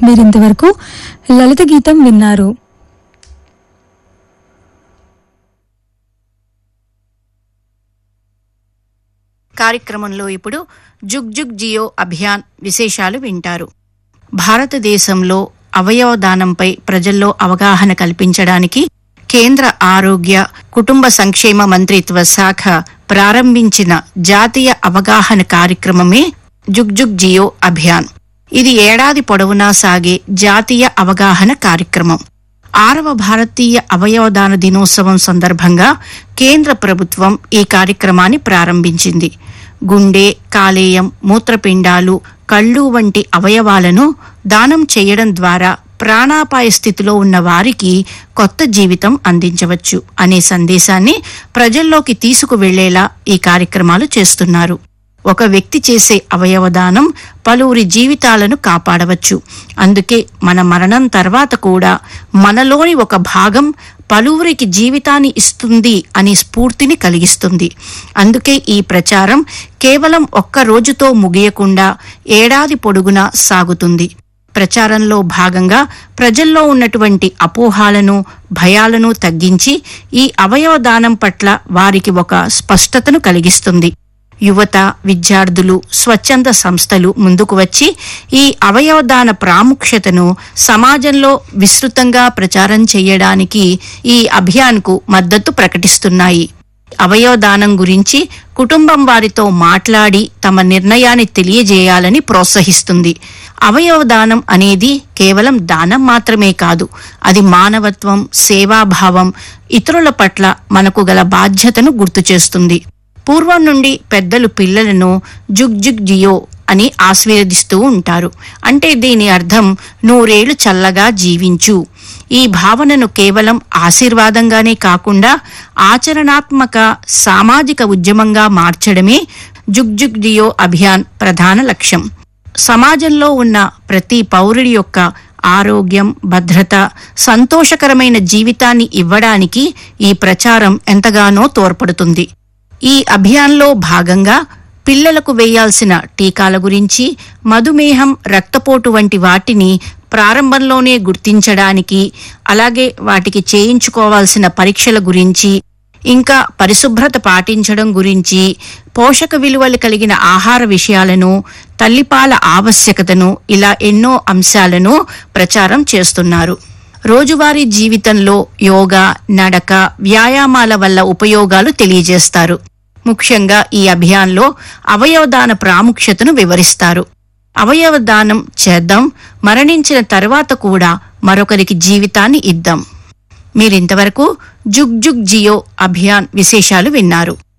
మీరింతవరకు లలిత గీతం విన్నారు కార్యక్రమంలో ఇప్పుడు జుగ్ జుగ్ జియో అభియాన్ విశేషాలు వింటారు భారతదేశంలో అవయవ దానంపై ప్రజల్లో అవగాహన కల్పించడానికి కేంద్ర ఆరోగ్య కుటుంబ సంక్షేమ మంత్రిత్వ శాఖ ప్రారంభించిన జాతీయ అవగాహన కార్యక్రమమే జుగ్ జుగ్ జియో అభియాన్ ఇది ఏడాది పొడవునా సాగే జాతీయ అవగాహన కార్యక్రమం ఆరవ భారతీయ అవయవదాన దినోత్సవం సందర్భంగా కేంద్ర ప్రభుత్వం ఈ కార్యక్రమాన్ని ప్రారంభించింది గుండె కాలేయం మూత్రపిండాలు కళ్ళు వంటి అవయవాలను దానం చేయడం ద్వారా ప్రాణాపాయ స్థితిలో ఉన్న వారికి కొత్త జీవితం అందించవచ్చు అనే సందేశాన్ని ప్రజల్లోకి తీసుకువెళ్లేలా ఈ కార్యక్రమాలు చేస్తున్నారు ఒక వ్యక్తి చేసే అవయవదానం పలువురి జీవితాలను కాపాడవచ్చు అందుకే మన మరణం తర్వాత కూడా మనలోని ఒక భాగం పలువురికి జీవితాన్ని ఇస్తుంది అనే స్ఫూర్తిని కలిగిస్తుంది అందుకే ఈ ప్రచారం కేవలం ఒక్క రోజుతో ముగియకుండా ఏడాది పొడుగునా సాగుతుంది ప్రచారంలో భాగంగా ప్రజల్లో ఉన్నటువంటి అపోహాలను భయాలను తగ్గించి ఈ అవయవ దానం పట్ల వారికి ఒక స్పష్టతను కలిగిస్తుంది యువత విద్యార్థులు స్వచ్ఛంద సంస్థలు ముందుకు వచ్చి ఈ అవయవదాన ప్రాముఖ్యతను సమాజంలో విస్తృతంగా ప్రచారం చేయడానికి ఈ అభియాన్కు మద్దతు ప్రకటిస్తున్నాయి అవయవదానం గురించి కుటుంబం వారితో మాట్లాడి తమ నిర్ణయాన్ని తెలియజేయాలని ప్రోత్సహిస్తుంది అవయవదానం అనేది కేవలం దానం మాత్రమే కాదు అది మానవత్వం సేవాభావం ఇతరుల పట్ల మనకు గల బాధ్యతను గుర్తు చేస్తుంది పూర్వం నుండి పెద్దలు పిల్లలను జుగ్ జుగ్ జియో అని ఆశీర్వదిస్తూ ఉంటారు అంటే దీని అర్థం నూరేళ్లు చల్లగా జీవించు ఈ భావనను కేవలం ఆశీర్వాదంగానే కాకుండా ఆచరణాత్మక సామాజిక ఉద్యమంగా మార్చడమే జుగ్ జుగ్ జియో అభియాన్ ప్రధాన లక్ష్యం సమాజంలో ఉన్న ప్రతి పౌరుడి యొక్క ఆరోగ్యం భద్రత సంతోషకరమైన జీవితాన్ని ఇవ్వడానికి ఈ ప్రచారం ఎంతగానో తోడ్పడుతుంది ఈ అభియాన్లో భాగంగా పిల్లలకు వేయాల్సిన టీకాల గురించి మధుమేహం రక్తపోటు వంటి వాటిని ప్రారంభంలోనే గుర్తించడానికి అలాగే వాటికి చేయించుకోవాల్సిన పరీక్షల గురించి ఇంకా పరిశుభ్రత పాటించడం గురించి పోషక విలువలు కలిగిన ఆహార విషయాలను తల్లిపాల ఆవశ్యకతను ఇలా ఎన్నో అంశాలను ప్రచారం చేస్తున్నారు రోజువారీ జీవితంలో యోగా నడక వ్యాయామాల వల్ల ఉపయోగాలు తెలియజేస్తారు ముఖ్యంగా ఈ అభియాన్లో అవయవదాన ప్రాముఖ్యతను వివరిస్తారు అవయవదానం చేద్దాం మరణించిన తర్వాత కూడా మరొకరికి జీవితాన్ని ఇద్దాం మీరింతవరకు జుగ్ జుగ్ జియో అభియాన్ విశేషాలు విన్నారు